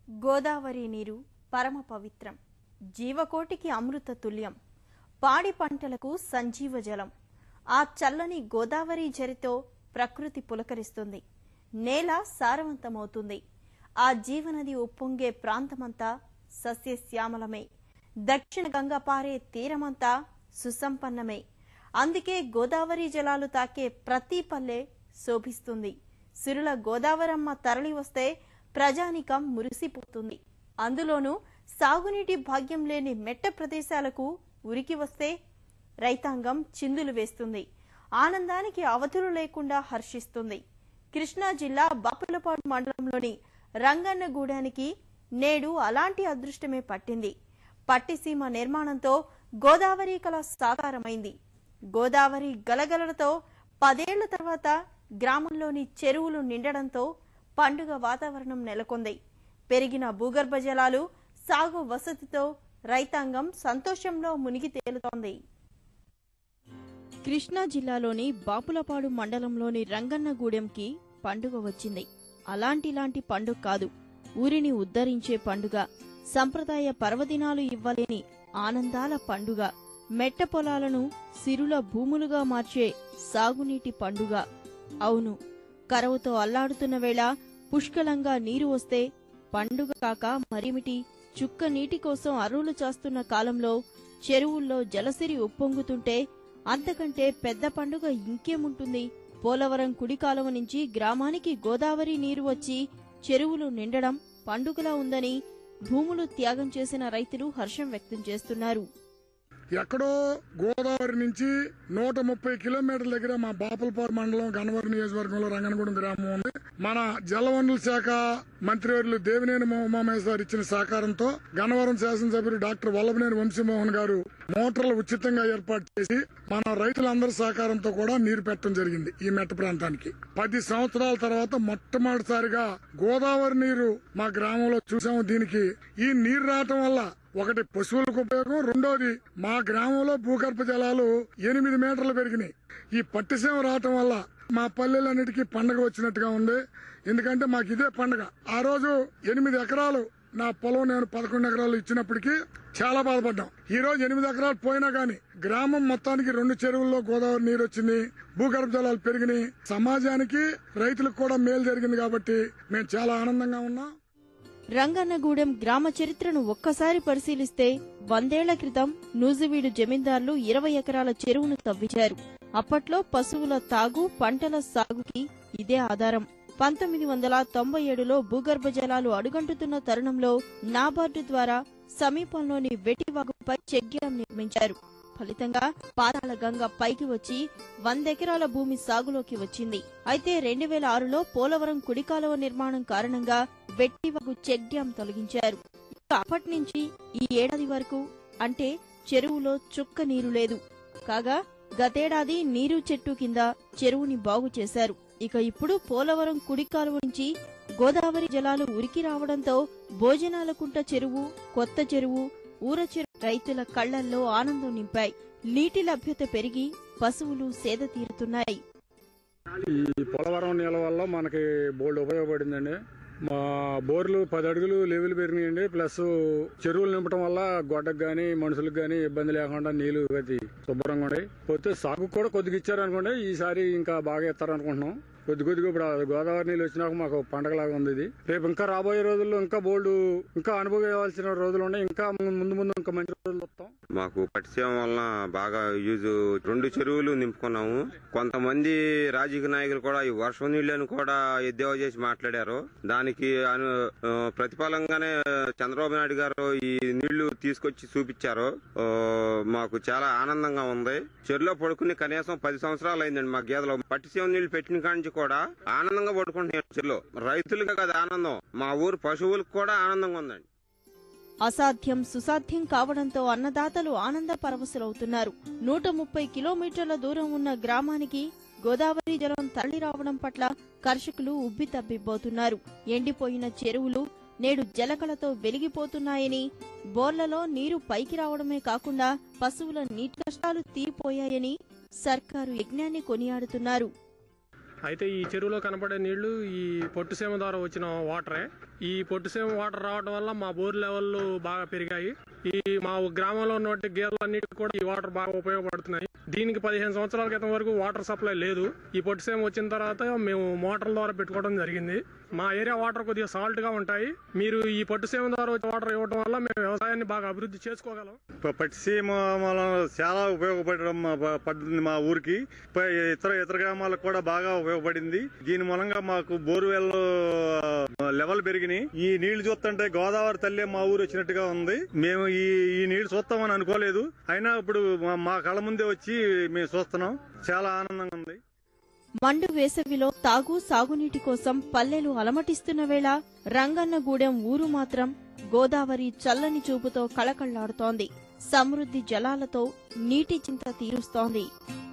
గోదావరి నీరు పరమ పవిత్రం జీవకోటికి అమృత తుల్యం పాడి పంటలకు సంజీవ జలం ఆ చల్లని గోదావరి జరితో ప్రకృతి పులకరిస్తుంది నేల సారవంతమవుతుంది ఆ జీవనది ఉప్పొంగే ప్రాంతమంతా సస్యశ్యామలమే దక్షిణ గంగ పారే తీరమంతా సుసంపన్నమే అందుకే గోదావరి జలాలు తాకే ప్రతి పల్లె శోభిస్తుంది సిరుల గోదావరమ్మ తరలి వస్తే ప్రజానికం మురిసిపోతుంది అందులోనూ సాగునీటి భాగ్యం లేని మెట్ట ప్రదేశాలకు ఉరికి వస్తే రైతాంగం చిందులు వేస్తుంది ఆనందానికి అవధులు లేకుండా హర్షిస్తుంది కృష్ణా జిల్లా బాపులపాడు మండలంలోని రంగన్నగూడానికి నేడు అలాంటి అదృష్టమే పట్టింది పట్టిసీమ నిర్మాణంతో గోదావరి కళ సాకారమైంది గోదావరి గలగలలతో పదేళ్ల తర్వాత గ్రామంలోని చెరువులు నిండడంతో పండుగ వాతావరణం నెలకొంది పెరిగిన భూగర్భ జలాలు సాగు వసతితో రైతాంగం సంతోషంలో మునిగి తేలుతోంది కృష్ణా జిల్లాలోని బాపులపాడు మండలంలోని రంగన్నగూడెంకి పండుగ వచ్చింది అలాంటిలాంటి పండుగ కాదు ఊరిని ఉద్ధరించే పండుగ సంప్రదాయ పర్వదినాలు ఇవ్వలేని ఆనందాల పండుగ మెట్ట పొలాలను సిరుల భూములుగా మార్చే సాగునీటి పండుగ అవును కరవుతో అల్లాడుతున్న వేళ పుష్కలంగా నీరు వస్తే పండుగ కాక మరిమిటి చుక్క నీటి కోసం అరువులు చాస్తున్న కాలంలో చెరువుల్లో జలసిరి ఉప్పొంగుతుంటే అంతకంటే పెద్ద పండుగ ఇంకేముంటుంది పోలవరం కుడి కాలువ నుంచి గ్రామానికి గోదావరి నీరు వచ్చి చెరువులు నిండడం పండుగలా ఉందని భూములు త్యాగం చేసిన రైతులు హర్షం వ్యక్తం చేస్తున్నారు ఎక్కడో గోదావరి నుంచి నూట ముప్పై కిలోమీటర్ల దగ్గర మా బాపులపాడు మండలం గన్నవరం నియోజకవర్గంలో రంగనగూడెం గ్రామం ఉంది మన జలవనరుల శాఖ మంత్రివర్యులు దేవినేని ఉమామేశ్వర్ ఇచ్చిన సహకారంతో గన్నవరం శాసనసభ్యులు డాక్టర్ వల్లభనేని వంశీమోహన్ గారు మోటార్లు ఉచితంగా ఏర్పాటు చేసి మన రైతులందరి సహకారంతో కూడా నీరు పెట్టడం జరిగింది ఈ మెట్ట ప్రాంతానికి పది సంవత్సరాల తర్వాత మొట్టమొదటిసారిగా గోదావరి నీరు మా గ్రామంలో చూసాము దీనికి ఈ నీరు రావటం వల్ల ఒకటి పశువులకు ఉపయోగం రెండోది మా గ్రామంలో భూగర్భ జలాలు ఎనిమిది మీటర్లు పెరిగినాయి ఈ పట్టిసీమ రావటం వల్ల మా పల్లెలన్నిటికీ పండగ వచ్చినట్టుగా ఉంది ఎందుకంటే మాకు ఇదే పండగ ఆ రోజు ఎనిమిది ఎకరాలు నా పొలం నేను పదకొండు ఎకరాలు ఇచ్చినప్పటికీ చాలా బాధపడ్డాం ఈ రోజు ఎనిమిది ఎకరాలు పోయినా గానీ గ్రామం మొత్తానికి రెండు చెరువుల్లో గోదావరి నీరు వచ్చింది భూగర్భ జలాలు పెరిగినాయి సమాజానికి రైతులకు కూడా మేలు జరిగింది కాబట్టి మేము చాలా ఆనందంగా ఉన్నాం రంగన్నగూడెం గ్రామ చరిత్రను ఒక్కసారి పరిశీలిస్తే వందేళ్ల క్రితం నూజివీడు జమీందారులు ఇరవై ఎకరాల చెరువును తవ్వించారు అప్పట్లో పశువుల తాగు పంటల సాగుకి ఇదే ఆధారం పంతొమ్మిది వందల తొంభై ఏడులో భూగర్భ జలాలు అడుగంటుతున్న తరుణంలో నాబార్డు ద్వారా సమీపంలోని వెటివాగుపై చెక్ డ్యాం నిర్మించారు ఫలితంగా పాతాళ గంగ పైకి వచ్చి వందెకరాల భూమి సాగులోకి వచ్చింది అయితే రెండు వేల ఆరులో పోలవరం కుడికాలువ నిర్మాణం కారణంగా వెట్టివగు చెక్ డ్యాం తొలగించారు ఇక అప్పటి నుంచి ఈ ఏడాది వరకు అంటే చెరువులో చుక్క నీరు లేదు కాగా గతేడాది నీరు చెట్టు కింద చెరువుని బాగు చేశారు ఇక ఇప్పుడు పోలవరం కుడి కాలువ నుంచి గోదావరి జలాలు ఉరికి రావడంతో భోజనాలకుంట చెరువు కొత్త చెరువు ఊర చెరువు రైతుల కళ్లల్లో ఆనందం నింపాయి నీటి లభ్యత పెరిగి పశువులు సేద తీరుతున్నాయి ఈ పోలవరం నీళ్ళ వల్ల మనకి బోల్డ్ ఉపయోగపడిందండి మా బోర్లు పది అడుగులు లెవెల్ పెరిగినాయండి ప్లస్ చెరువులు నింపడం వల్ల గొడ్డకు కానీ మనుషులకు కానీ ఇబ్బంది లేకుండా నీళ్లు అది శుభ్రంగా ఉన్నాయి పోతే సాగు కూడా కొద్దిగా ఇచ్చారనుకోండి ఈసారి ఇంకా బాగా ఇస్తారనుకుంటున్నాం కొద్ది కొద్దిగా ఇప్పుడు ఆ గోదావరి నీళ్ళు వచ్చినాక మాకు పండగలాగా ఉంది ఇది రేపు ఇంకా రాబోయే రోజుల్లో ఇంకా బోల్డ్ ఇంకా అనుభవించాల్సిన రోజులు ఉన్నాయి ఇంకా ముందు ముందు ఇంకా మంచి రోజులు వస్తాం మాకు పట్టిసీమ వలన బాగా యూజ్ రెండు చెరువులు నింపుకున్నాము కొంతమంది రాజకీయ నాయకులు కూడా ఈ వర్షం నీళ్లను కూడా ఎద్దేవా చేసి మాట్లాడారు దానికి అను ఆ, ప్రతిఫలంగానే చంద్రబాబు నాయుడు గారు ఈ నీళ్లు తీసుకొచ్చి చూపించారు ఆ, మాకు చాలా ఆనందంగా ఉంది చెరువులో పడుకుని కనీసం పది సంవత్సరాలు అయిందండి మా గేదెలో పట్టిసీమ నీళ్లు పెట్టిన కాడి నుంచి కూడా ఆనందంగా పడుకుంటున్నాయి చెరువులో రైతులకు కదా ఆనందం మా ఊరు పశువులకు కూడా ఆనందంగా ఉందండి అసాధ్యం సుసాధ్యం కావడంతో అన్నదాతలు ఆనంద పరవశులవుతున్నారు నూట ముప్పై కిలోమీటర్ల దూరం ఉన్న గ్రామానికి గోదావరి జలం తరలి రావడం పట్ల కర్షకులు ఉబ్బి తబ్బిబ్బోతున్నారు ఎండిపోయిన చెరువులు నేడు జలకళతో వెలిగిపోతున్నాయని బోర్లలో నీరు పైకి రావడమే కాకుండా పశువుల నీటి కష్టాలు తీరిపోయాయని సర్కారు యజ్ఞాన్ని కొనియాడుతున్నారు అయితే ఈ చెరువులో కనపడే నీళ్లు ఈ పొట్టుసీమ ద్వారా వచ్చిన వాటరే ఈ పొట్టిసీమ వాటర్ రావడం వల్ల మా బోర్ లెవెల్లు బాగా పెరిగాయి ఈ మా గ్రామంలో ఉన్నటువంటి గేర్లన్నిటికి కూడా ఈ వాటర్ బాగా ఉపయోగపడుతున్నాయి దీనికి పదిహేను సంవత్సరాల క్రితం వరకు వాటర్ సప్లై లేదు ఈ పొట్టిసీమ వచ్చిన తర్వాత మేము మోటార్ల ద్వారా పెట్టుకోవడం జరిగింది మా ఏరియా వాటర్ కొద్దిగా సాల్ట్ గా ఉంటాయి మీరు ఈ పొట్టిసీమ ద్వారా వచ్చే వాటర్ ఇవ్వడం వల్ల మేము వ్యవసాయాన్ని బాగా అభివృద్ధి చేసుకోగలం ప- పట్టిసీమ వలన చాలా ఉపయోగపడడం మా- ప- పడుతుంది మా ఊరికి ప- ఇతర ఇతర గ్రామాలకు కూడా బాగా ఉపయోగపడింది దీని మూలంగా మాకు బోర్వెల్ లెవెల్ పెరిగినాయి ఈ నీళ్లు చూస్తుంటే గోదావరి తల్లి మా ఊరు వచ్చినట్టుగా ఉంది మేము ఈ ఈ నీళ్లు చూస్తామని అనుకోలేదు అయినా ఇప్పుడు మా- మా కళ్ళ ముందే వచ్చి మేము చూస్తున్నాం చాలా ఆనందంగా ఉంది మండు వేసవిలో తాగు సాగునీటి కోసం పల్లెలు అలమటిస్తున్న వేళ రంగన్నగూడెం ఊరు మాత్రం గోదావరి చల్లని చూపుతో కళకళ్లాడుతోంది సమృద్ధి జలాలతో నీటి చింత తీరుస్తోంది